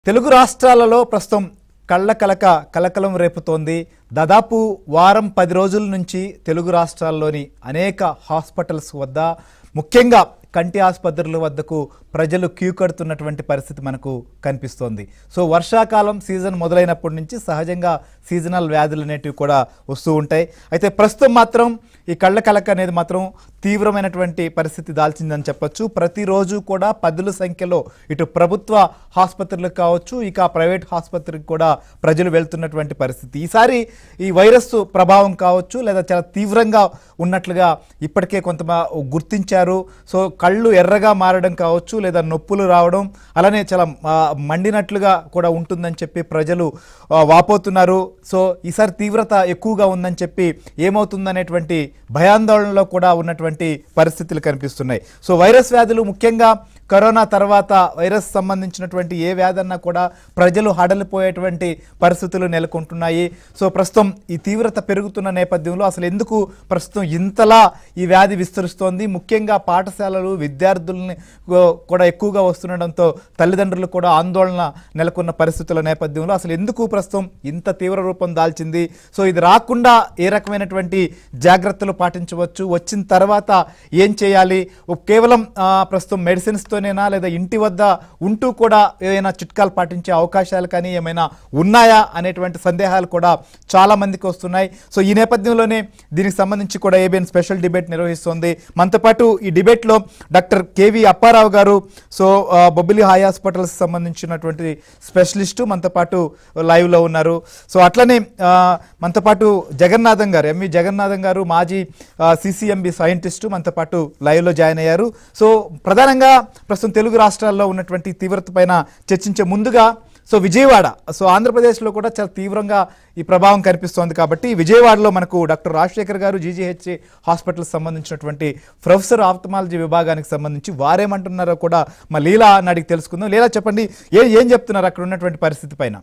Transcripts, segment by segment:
తెలుగు రాష్ట్రాలలో ప్రస్తుతం కళ్ళ కలక కలకలం రేపుతోంది దాదాపు వారం పది రోజుల నుంచి తెలుగు రాష్ట్రాల్లోని అనేక హాస్పిటల్స్ వద్ద ముఖ్యంగా కంటి ఆసుపత్రుల వద్దకు ప్రజలు క్యూ కడుతున్నటువంటి పరిస్థితి మనకు కనిపిస్తోంది సో వర్షాకాలం సీజన్ మొదలైనప్పటి నుంచి సహజంగా సీజనల్ వ్యాధులు అనేటివి కూడా వస్తూ ఉంటాయి అయితే ప్రస్తుతం మాత్రం ఈ కళ్ళ కలక అనేది మాత్రం తీవ్రమైనటువంటి పరిస్థితి దాల్చిందని చెప్పొచ్చు ప్రతిరోజు కూడా పదుల సంఖ్యలో ఇటు ప్రభుత్వ ఆసుపత్రులకు కావచ్చు ఇక ప్రైవేట్ ఆసుపత్రికి కూడా ప్రజలు వెళ్తున్నటువంటి పరిస్థితి ఈసారి ఈ వైరస్ ప్రభావం కావచ్చు లేదా చాలా తీవ్రంగా ఉన్నట్లుగా ఇప్పటికే కొంత గుర్తించారు సో కళ్ళు ఎర్రగా మారడం కావచ్చు లేదా నొప్పులు రావడం అలానే చాలా ఆ, మండినట్లుగా కూడా ఉంటుందని చెప్పి ప్రజలు ఆ, వాపోతున్నారు సో ఈసారి తీవ్రత ఎక్కువగా ఉందని చెప్పి ఏమవుతుందనేటువంటి భయాందోళనలో కూడా ఉన్నటువంటి పరిస్థితులు కనిపిస్తున్నాయి సో వైరస్ వ్యాధులు ముఖ్యంగా కరోనా తర్వాత వైరస్ సంబంధించినటువంటి ఏ వ్యాధి అన్నా కూడా ప్రజలు హడలిపోయేటువంటి పరిస్థితులు నెలకొంటున్నాయి సో ప్రస్తుతం ఈ తీవ్రత పెరుగుతున్న నేపథ్యంలో అసలు ఎందుకు ప్రస్తుతం ఇంతలా ఈ వ్యాధి విస్తరిస్తోంది ముఖ్యంగా పాఠశాలలు విద్యార్థుల్ని కూ- కూడా ఎక్కువగా వస్తుండడంతో తల్లిదండ్రులు కూడా ఆందోళన నెలకొన్న పరిస్థితుల నేపథ్యంలో అసలు ఎందుకు ప్రస్తుతం ఇంత తీవ్ర రూపం దాల్చింది సో ఇది రాకుండా ఏ రకమైనటువంటి జాగ్రత్తలు పాటించవచ్చు వచ్చిన తర్వాత ఏం చేయాలి ఓ కేవలం ఆ, ప్రస్తుతం మెడిసిన్స్తోనేనా లేదా ఇంటి వద్ద ఉంటూ కూడా ఏమైనా చిట్కాలు పాటించే అవకాశాలు కానీ ఏమైనా ఉన్నాయా అనేటువంటి సందేహాలు కూడా చాలా మందికి వస్తున్నాయి సో ఈ నేపథ్యంలోనే దీనికి సంబంధించి కూడా ఏబిఎన్ స్పెషల్ డిబేట్ నిర్వహిస్తోంది మనతో పాటు ఈ డిబేట్లో డాక్టర్ కేవి అప్పారావు గారు సో ఆ, బొబ్బిలి హాయ్ హాస్పిటల్స్ సంబంధించినటువంటి స్పెషలిస్టు మనతో పాటు లైవ్లో ఉన్నారు సో అట్లనే ఆ, మనతో పాటు జగన్నాథం గారు ఎంవి జగన్నాథం గారు మాజీ సిసిఎంబి సైంటిస్టు మనతో పాటు లైవ్లో జాయిన్ అయ్యారు సో ప్రధానంగా ప్రస్తుతం తెలుగు రాష్ట్రాల్లో ఉన్నటువంటి తీవ్రత పైన చర్చించే ముందుగా సో విజయవాడ సో ఆంధ్రప్రదేశ్లో కూడా చాలా తీవ్రంగా ఈ ప్రభావం కనిపిస్తోంది కాబట్టి విజయవాడలో మనకు డాక్టర్ రాజశేఖర్ గారు జీజీహెచ్ హాస్పిటల్ సంబంధించినటువంటి ప్రొఫెసర్ ఆప్థమాలజీ విభాగానికి సంబంధించి వారేమంటున్నారో కూడా మా లీలా అని అడిగి తెలుసుకుందాం లీలా చెప్పండి ఏ ఏం చెప్తున్నారు అక్కడ ఉన్నటువంటి పరిస్థితి పైన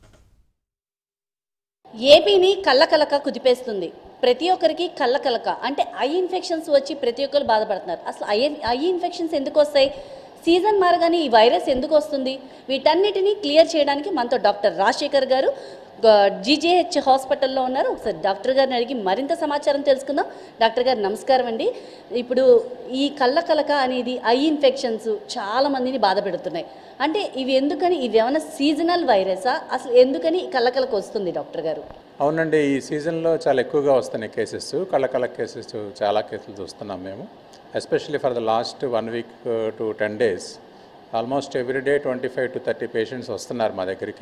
ఏపీని కళ్ళకలక కుదిపేస్తుంది ప్రతి ఒక్కరికి కళ్ళకలక అంటే ఐ ఇన్ఫెక్షన్స్ వచ్చి ప్రతి ఒక్కరు బాధపడుతున్నారు అసలు ఐ ఐ ఇన్ఫెక్షన్స్ ఎందుకు వస్తాయి సీజన్ మారగానే ఈ వైరస్ ఎందుకు వస్తుంది వీటన్నిటిని క్లియర్ చేయడానికి మనతో డాక్టర్ రాజశేఖర్ గారు జీజేహెచ్ హాస్పిటల్లో ఉన్నారు ఒకసారి డాక్టర్ గారిని అడిగి మరింత సమాచారం తెలుసుకుందాం డాక్టర్ గారు నమస్కారం అండి ఇప్పుడు ఈ కళ్ళ కలక అనేది ఐ ఇన్ఫెక్షన్స్ చాలా మందిని బాధ పెడుతున్నాయి అంటే ఇవి ఎందుకని ఇవి ఏమైనా సీజనల్ వైరసా అసలు ఎందుకని ఈ కళ్ళ కలక వస్తుంది డాక్టర్ గారు అవునండి ఈ సీజన్లో చాలా ఎక్కువగా వస్తున్నాయి కేసెస్ కళ్ళకళ్ళ కేసెస్ చాలా కేసులు చూస్తున్నాం మేము especially for the last one week to ten days almost every day twenty five to thirty patients వస్తున్నారు మా దగ్గరికి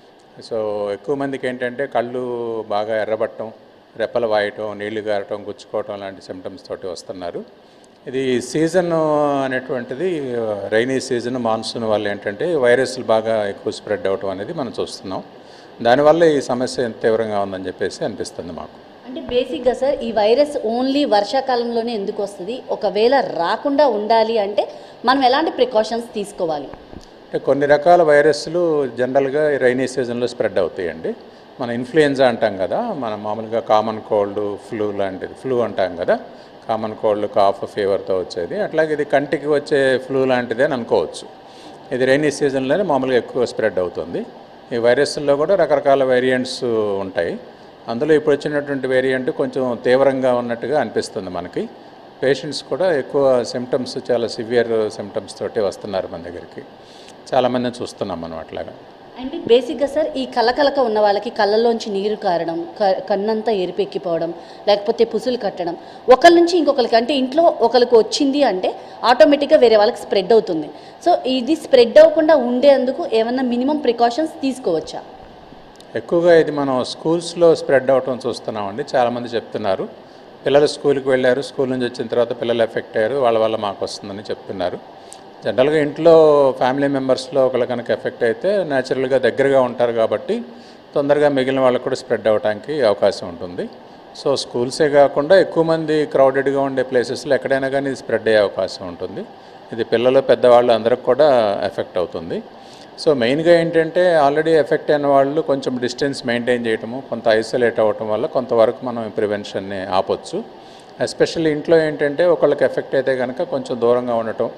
సో ఎక్కువ మందికి ఏంటంటే కళ్ళు బాగా ఎర్రబట్టడం రెప్పలు వాయటం నీళ్లు గారటం గుచ్చుకోవటం లాంటి సిమ్టమ్స్ తోటి వస్తున్నారు ఇది సీజన్ అనేటువంటిది రైనీ సీజన్ మాన్సూన్ వల్ల ఏంటంటే వైరస్లు బాగా ఎక్కువ స్ప్రెడ్ అవటం అనేది మనం చూస్తున్నాం దానివల్ల ఈ సమస్య ఎంత తీవ్రంగా ఉందని చెప్పేసి అనిపిస్తుంది మాకు అంటే బేసిక్గా సార్ ఈ వైరస్ ఓన్లీ వర్షాకాలంలోనే ఎందుకు వస్తుంది ఒకవేళ రాకుండా ఉండాలి అంటే మనం ఎలాంటి ప్రికాషన్స్ తీసుకోవాలి అంటే కొన్ని రకాల వైరస్లు జనరల్గా రైనీ సీజన్లో స్ప్రెడ్ అవుతాయండి మన ఇన్ఫ్లుయెన్జా అంటాం కదా మనం మామూలుగా కామన్ కోల్డ్ ఫ్లూ లాంటిది ఫ్లూ అంటాం కదా కామన్ కోల్డ్ కాఫ్ ఫీవర్తో వచ్చేది అట్లాగే ఇది కంటికి వచ్చే ఫ్లూ లాంటిదే అని అనుకోవచ్చు ఇది రైనీ సీజన్లోనే మామూలుగా ఎక్కువ స్ప్రెడ్ అవుతుంది ఈ వైరస్ల్లో కూడా రకరకాల వేరియంట్స్ ఉంటాయి అందులో ఇప్పుడు వచ్చినటువంటి వేరియంట్ కొంచెం తీవ్రంగా ఉన్నట్టుగా అనిపిస్తుంది మనకి పేషెంట్స్ కూడా ఎక్కువ సిమ్టమ్స్ చాలా సివియర్ సిమ్టమ్స్ తోటి వస్తున్నారు మన దగ్గరికి చాలామందిని చూస్తున్నాం మనం అట్లాగా అంటే బేసిక్గా సార్ ఈ కలకలక ఉన్న వాళ్ళకి కళ్ళలోంచి నీరు కారడం క- కన్నంతా ఎరిపెక్కిపోవడం లేకపోతే పుసులు కట్టడం ఒకరి నుంచి ఇంకొకరికి అంటే ఇంట్లో ఒకరికి వచ్చింది అంటే ఆటోమేటిక్గా వేరే వాళ్ళకి స్ప్రెడ్ అవుతుంది సో ఇది స్ప్రెడ్ అవ్వకుండా ఉండేందుకు ఏమన్నా మినిమం ప్రికాషన్స్ తీసుకోవచ్చా ఎక్కువగా ఇది మనం స్కూల్స్లో స్ప్రెడ్ అవటం చూస్తున్నామండి చాలామంది చెప్తున్నారు పిల్లలు స్కూల్కి వెళ్ళారు స్కూల్ నుంచి వచ్చిన తర్వాత పిల్లలు ఎఫెక్ట్ అయ్యారు వాళ్ళ వల్ల మాకు వస్తుందని చెప్తున్నారు జనరల్గా ఇంట్లో ఫ్యామిలీ మెంబర్స్లో ఒకళ్ళు కనుక ఎఫెక్ట్ అయితే న్యాచురల్గా దగ్గరగా ఉంటారు కాబట్టి తొందరగా మిగిలిన వాళ్ళకు కూడా స్ప్రెడ్ అవ్వడానికి అవకాశం ఉంటుంది సో స్కూల్సే కాకుండా ఎక్కువ మంది క్రౌడెడ్గా ఉండే ప్లేసెస్లో ఎక్కడైనా కానీ ఇది స్ప్రెడ్ అయ్యే అవకాశం ఉంటుంది ఇది పిల్లలు పెద్దవాళ్ళు అందరికి కూడా ఎఫెక్ట్ అవుతుంది సో మెయిన్గా ఏంటంటే ఆల్రెడీ ఎఫెక్ట్ అయిన వాళ్ళు కొంచెం డిస్టెన్స్ మెయింటైన్ చేయటము కొంత ఐసోలేట్ అవ్వటం వల్ల కొంతవరకు మనం ప్రివెన్షన్ని ఆపొచ్చు ఎస్పెషల్లీ ఇంట్లో ఏంటంటే ఒకళ్ళకి ఎఫెక్ట్ అయితే కనుక కొంచెం దూరంగా ఉండటం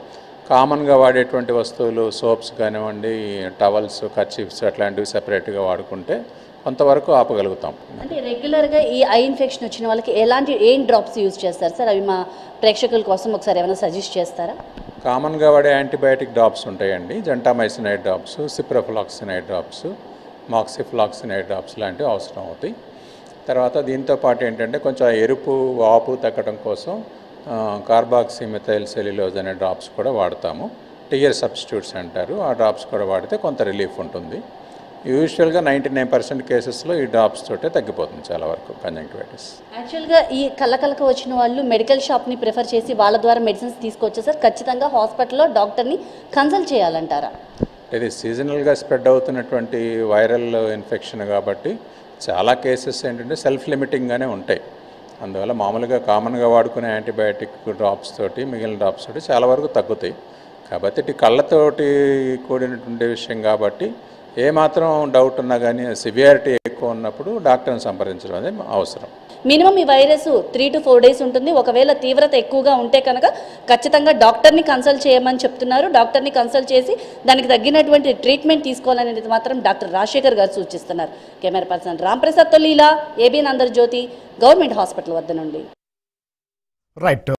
కామన్గా వాడేటువంటి వస్తువులు సోప్స్ కానివ్వండి టవల్స్ కర్చీఫ్స్ అట్లాంటివి సెపరేట్గా వాడుకుంటే కొంతవరకు ఆపగలుగుతాం అంటే రెగ్యులర్గా ఈ ఐ ఇన్ఫెక్షన్ వచ్చిన వాళ్ళకి ఎలాంటి ఏం డ్రాప్స్ యూజ్ చేస్తారు సార్ అవి మా ప్రేక్షకుల కోసం ఒకసారి ఏమైనా సజెస్ట్ చేస్తారా కామన్గా వాడే యాంటీబయాటిక్ డ్రాప్స్ ఉంటాయండి gentamicin eye drops ciprofloxacin eye drops moxifloxacin eye drops లాంటివి అవసరం అవుతాయి తర్వాత దీంతో పాటు ఏంటంటే కొంచెం ఆ ఎరుపు వాపు తగ్గడం కోసం కార్బాక్సీ మిథైల్ సెల్యులోజ్ అనే డ్రాప్స్ కూడా వాడతాము టియర్ సబ్స్టిట్యూట్స్ అంటారు ఆ డ్రాప్స్ కూడా వాడితే కొంత రిలీఫ్ ఉంటుంది యూజువల్గా నైంటీ నైన్ పర్సెంట్ కేసెస్లో ఈ డ్రాప్స్ తోటే తగ్గిపోతుంది చాలా వరకు కంజంక్టివైటిస్ యాక్చువల్గా ఈ కళ్ళకలక వచ్చిన వాళ్ళు మెడికల్ షాప్ని ప్రిఫర్ చేసి వాళ్ళ ద్వారా మెడిసిన్స్ తీసుకొచ్చే సార్ ఖచ్చితంగా హాస్పిటల్లో డాక్టర్ని కన్సల్ట్ చేయాలంటారా ఇది సీజనల్గా స్ప్రెడ్ అవుతున్నటువంటి వైరల్ ఇన్ఫెక్షన్ కాబట్టి చాలా కేసెస్ ఏంటంటే సెల్ఫ్ లిమిటింగ్గానే ఉంటాయి అందువల్ల మామూలుగా కామన్గా వాడుకునే యాంటీబయాటిక్ డ్రాప్స్ తోటి మిగిలిన డ్రాప్స్ తోటి చాలా వరకు తగ్గుతాయి కాబట్టి ఇటు కళ్ళతోటి కూడినటువంటి విషయం కాబట్టి ఏమాత్రం డౌట్ ఉన్నా కానీ సివియారిటీ ఎక్కువ ఉన్నప్పుడు డాక్టర్ని సంప్రదించడం అనేది అవసరం మినిమం ఈ virus three to four days ఉంటుంది ఒకవేళ తీవ్రత ఎక్కువగా ఉంటే కనుక ఖచ్చితంగా డాక్టర్ని కన్సల్ట్ చేయమని చెప్తున్నారు డాక్టర్ని కన్సల్ట్ చేసి దానికి తగ్గినటువంటి ట్రీట్మెంట్ తీసుకోవాలనేది మాత్రం డాక్టర్ రాజశేఖర్ గారు సూచిస్తున్నారు కెమెరా పర్సన్ రాంప్రసాద్ తొలీలా ABN Andhra Jyothi government hospital వద్ద నుండి రైట్